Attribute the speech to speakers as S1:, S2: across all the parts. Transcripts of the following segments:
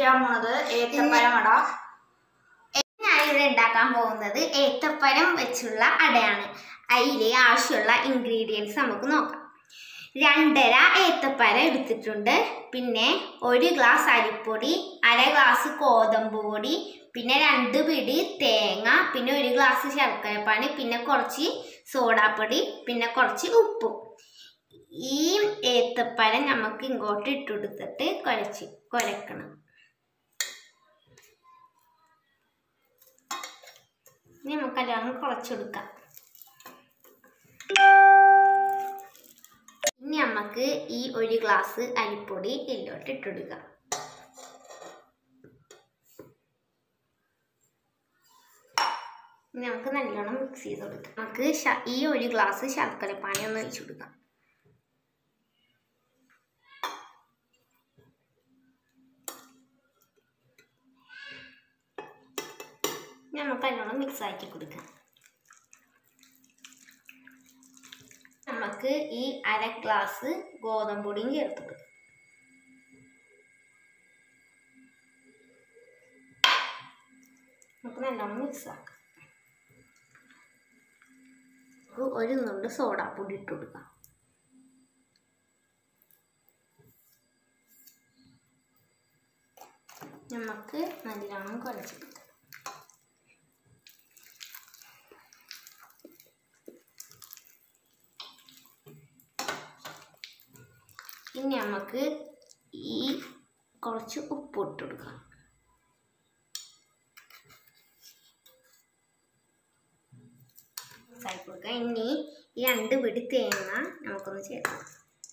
S1: ചെയ്യാൻ പോണത് ഏത്തപ്പഴമട
S2: ഞാനിവിടെ ഉണ്ടാക്കാൻ പോകുന്നത് ഏത്തപ്പഴം വെച്ചുള്ള അടയാണ് അതിൽ ആവശ്യമുള്ള ഇൻഗ്രീഡിയൻസ് നമുക്ക് നോക്കാം രണ്ടര ഏത്തപ്പഴം എടുത്തിട്ടുണ്ട് പിന്നെ ഒരു ഗ്ലാസ് അരിപ്പൊടി അര ഗ്ലാസ് ഗോതമ്പ് പൊടി പിന്നെ രണ്ട് പിടി തേങ്ങ പിന്നെ ഒരു ഗ്ലാസ് ശർക്കരപ്പാനി പിന്നെ കുറച്ച് സോഡാപ്പൊടി പിന്നെ കുറച്ച് ഉപ്പും ഈ ഏത്തപ്പഴം നമുക്ക് ഇങ്ങോട്ട് ഇട്ടുകൊടുത്തിട്ട് കുഴച്ച് കുഴക്കണം ഇനി നമുക്ക് എല്ലാം കുഴച്ചെടുക്കാം ഇനി നമുക്ക് ഈ ഒരു ഗ്ലാസ് അരിപ്പൊടി ഇതിലോട്ട് ഇട്ടെടുക്കാം ഇനി നമുക്ക് നല്ലോണം മിക്സ് ചെയ്ത് കൊടുക്കാം നമുക്ക് ശ- ഈ ഒരു ഗ്ലാസ് ശർക്കരപ്പാനി ഒന്ന് ഒഴിച്ചു കൊടുക്കാം ഇനി നമുക്ക് നല്ലോണം മിക്സ് ആക്കി കൊടുക്കാം നമുക്ക് ഈ അര ഗ്ലാസ് ഗോതമ്പ് പൊടിയും ചേർത്ത് കൊടുക്കാം നമുക്ക് നല്ലോണം മിക്സ് ആക്കാം നമുക്ക് ഒരു നുണ്ട് സോഡാപ്പൊടി ഇട്ട് കൊടുക്കാം നമുക്ക് നല്ലോണം കുഴച്ചെടുക്കാം ഇനി നമുക്ക് ഈ കുറച്ച് ഉപ്പ് ഇട്ട് കൊടുക്കാം മിക്സാക്കി കൊടുക്കാം ഇനി ഈ രണ്ട് പിടി തേങ്ങ നമുക്കൊന്ന് ചേർക്കാം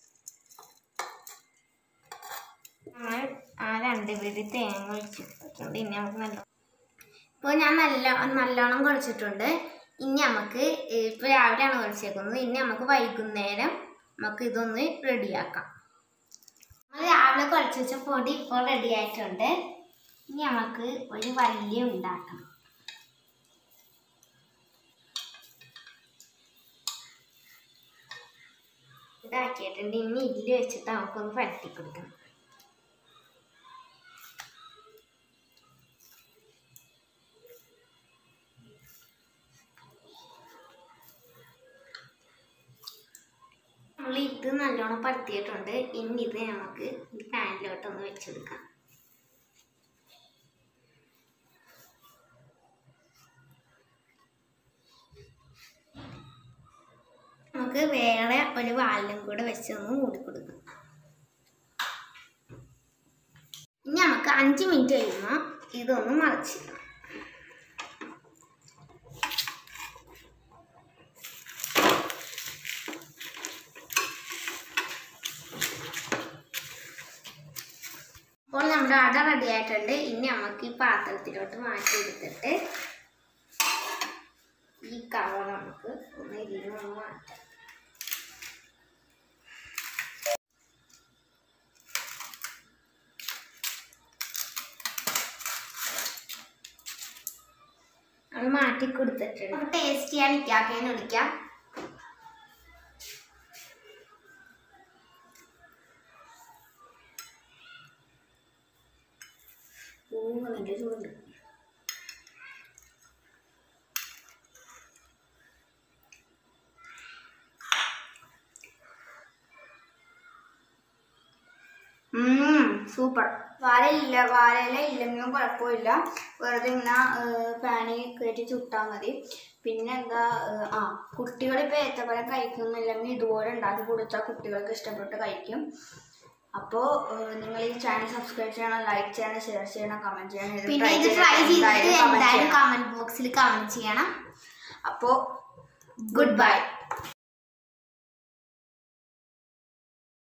S2: നമ്മൾ ആ രണ്ട് പിടി തേങ്ങ ഒഴിച്ചിട്ടുണ്ട് ഇനി നമുക്ക് നല്ല ഇപ്പോൾ ഞാൻ നല്ല നല്ലോണം കുഴച്ചിട്ടുണ്ട് ഇനി നമുക്ക് ഇപ്പോൾ രാവിലെയാണ് കുഴച്ചേക്കുന്നത് ഇനി നമുക്ക് വൈകുന്നേരം നമുക്ക് ഇതൊന്ന് റെഡിയാക്കാം നമ്മൾ രാവിലെ കുഴച്ച് വെച്ച പൊടി ഇപ്പോൾ റെഡി ആയിട്ടുണ്ട് ഇനി നമുക്ക് ഒരു വലിയ ഉണ്ടാക്കണം ഇതാക്കിയിട്ടുണ്ട് ഇനി ഇതിൽ വെച്ചിട്ട് നമുക്കൊന്ന് പരത്തി കൊടുക്കണം നമ്മൾ ഇത് നല്ലോണം പരത്തിയിട്ടുണ്ട് ഇനി ഇത് നമുക്ക് ഈ പാനിലോട്ടൊന്ന് വെച്ചെടുക്കാം നമുക്ക് വേറെ ഒരു വാലിലും കൂടെ വെച്ചൊന്ന് മൂടി കൊടുക്കാം ഇനി നമുക്ക് അഞ്ച് മിനിറ്റ് കഴിയുമ്പോൾ ഇതൊന്ന് മറച്ചിടണം അപ്പോൾ നമ്മുടെ അട റെഡി ആയിട്ടുണ്ട് ഇനി നമുക്ക് ഈ പാത്രത്തിലോട്ട് മാറ്റി എടുത്തിട്ട് ഈ കവർ നമുക്ക് ഒന്ന് ഇതിൽ നിന്ന് മാറ്റാം അത് മാറ്റി കൊടുത്തിട്ടുണ്ട് നമുക്ക് ടേസ്റ്റ് ചെയ്യാൻ ഇക്കാക്കേന്ന് വിളിക്കാം ഊന്നിൻ്റെ ചൂടുണ്ട്
S1: സൂപ്പർ വാരയില്ല വാരയില ഇല്ലെങ്കിലും കുഴപ്പമില്ല വെറുതെ ഇങ്ങനെ പാനി കയറ്റി ചുട്ടാൽ മതി പിന്നെ എന്താ ഏഹ്, ആ കുട്ടികളിപ്പോൾ ഏത്തപ്പഴം കഴിക്കുന്നില്ലെങ്കിൽ ഇതുപോലെ ഉണ്ടാക്കി കൊടുത്താൽ കുട്ടികൾക്ക് ഇഷ്ടപ്പെട്ട് കഴിക്കും അപ്പോൾ നിങ്ങൾ ഈ ചാനൽ സബ്സ്ക്രൈബ് ചെയ്യണം ലൈക്ക് ചെയ്യണം ഷെയർ ചെയ്യണം കമൻറ്റ് ചെയ്യണം ഇത്
S2: പിന്നെ
S1: try
S2: ഇത്
S1: ചെയ്തിട്ട്
S2: ട്രൈ ചെയ്തിട്ട്
S1: എന്തായാലും comment
S2: എന്തായാലും
S1: ചെയ്യണം.
S2: കമന്റ് ബോക്സിൽ കമന്റ് ചെയ്യണം
S1: അപ്പോൾ
S2: ഗുഡ് ബൈ